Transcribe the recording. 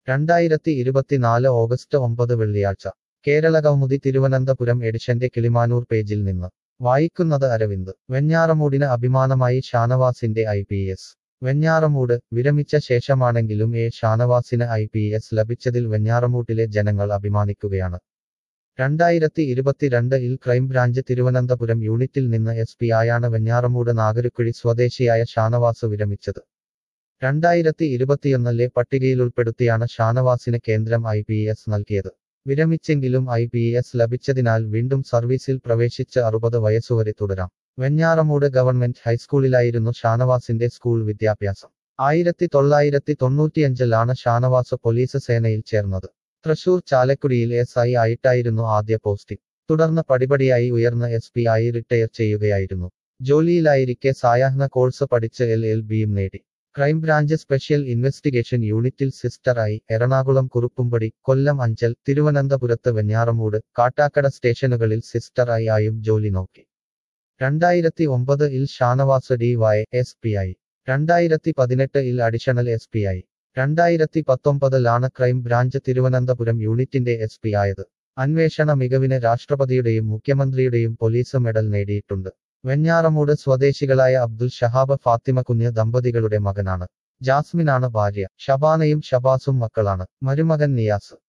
രണ്ടായിരത്തി ഇരുപത്തിനാല് ഓഗസ്റ്റ് ഒമ്പത് വെള്ളിയാഴ്ച കേരളകൗമുദി തിരുവനന്തപുരം എഡിഷന്റെ കിളിമാനൂർ പേജിൽ നിന്ന് വായിക്കുന്നത് അരവിന്ദ് വെഞ്ഞാറമൂടിന് അഭിമാനമായി ഷാനവാസിന്റെ ഐ പി എസ് വെഞ്ഞാറമൂട് വിരമിച്ച ശേഷമാണെങ്കിലും എ ഷാനവാസിന് ഐ പി എസ് ലഭിച്ചതിൽ വെഞ്ഞാറമൂട്ടിലെ ജനങ്ങൾ അഭിമാനിക്കുകയാണ് രണ്ടായിരത്തി ഇരുപത്തിരണ്ട് ഇൽ ക്രൈംബ്രാഞ്ച് തിരുവനന്തപുരം യൂണിറ്റിൽ നിന്ന് എസ് പി ആയാണ് വെഞ്ഞാറമൂട് നാഗരുക്കുഴി സ്വദേശിയായ ഷാനവാസ് വിരമിച്ചത് രണ്ടായിരത്തി ഇരുപത്തിയൊന്നിലെ പട്ടികയിലുൾപ്പെടുത്തിയാണ് ഷാനവാസിന് കേന്ദ്രം ഐ പി എസ് നൽകിയത് വിരമിച്ചെങ്കിലും ഐ പി എസ് ലഭിച്ചതിനാൽ വീണ്ടും സർവീസിൽ പ്രവേശിച്ച് അറുപത് വയസ്സുവരെ തുടരാം വെഞ്ഞാറമൂട് ഗവൺമെന്റ് ഹൈസ്കൂളിലായിരുന്നു ഷാനവാസിന്റെ സ്കൂൾ വിദ്യാഭ്യാസം ആയിരത്തി തൊള്ളായിരത്തി തൊണ്ണൂറ്റിയഞ്ചിലാണ് ഷാനവാസ് പോലീസ് സേനയിൽ ചേർന്നത് തൃശൂർ ചാലക്കുടിയിൽ എസ് ഐ ആയിട്ടായിരുന്നു ആദ്യ പോസ്റ്റിംഗ് തുടർന്ന് പടിപടിയായി ഉയർന്ന എസ് പി ആയി റിട്ടയർ ചെയ്യുകയായിരുന്നു ജോലിയിലായിരിക്കെ സായാഹ്ന കോഴ്സ് പഠിച്ച് എൽ എൽ ബിയും നേടി ക്രൈംബ്രാഞ്ച് സ്പെഷ്യൽ ഇൻവെസ്റ്റിഗേഷൻ യൂണിറ്റിൽ സിസ്റ്ററായി എറണാകുളം കുറുപ്പുംപടി കൊല്ലം അഞ്ചൽ തിരുവനന്തപുരത്ത് വെഞ്ഞാറമൂട് കാട്ടാക്കട സ്റ്റേഷനുകളിൽ സിസ്റ്ററായി ആയും ജോലി നോക്കി രണ്ടായിരത്തി ഒമ്പത് ഇൽ Shanavas D Y S P ആയി രണ്ടായിരത്തി പതിനെട്ട് ഇൽ അഡീഷണൽ എസ് പി ആയി രണ്ടായിരത്തി പത്തൊമ്പതിലാണ് ക്രൈം ബ്രാഞ്ച് തിരുവനന്തപുരം യൂണിറ്റിന്റെ എസ് പി ആയത് അന്വേഷണ മികവിന് രാഷ്ട്രപതിയുടെയും മുഖ്യമന്ത്രിയുടെയും പോലീസ് മെഡൽ നേടിയിട്ടുണ്ട് വെഞ്ഞാറമൂട് സ്വദേശികളായ അബ്ദുൽ ഷഹാബ് ഫാത്തിമ കുഞ്ഞ് ദമ്പതികളുടെ മകനാണ് ജാസ്മിനാണ് ഭാര്യ ഷബാനയും ഷബാസും മക്കളാണ് മരുമകൻ നിയാസ്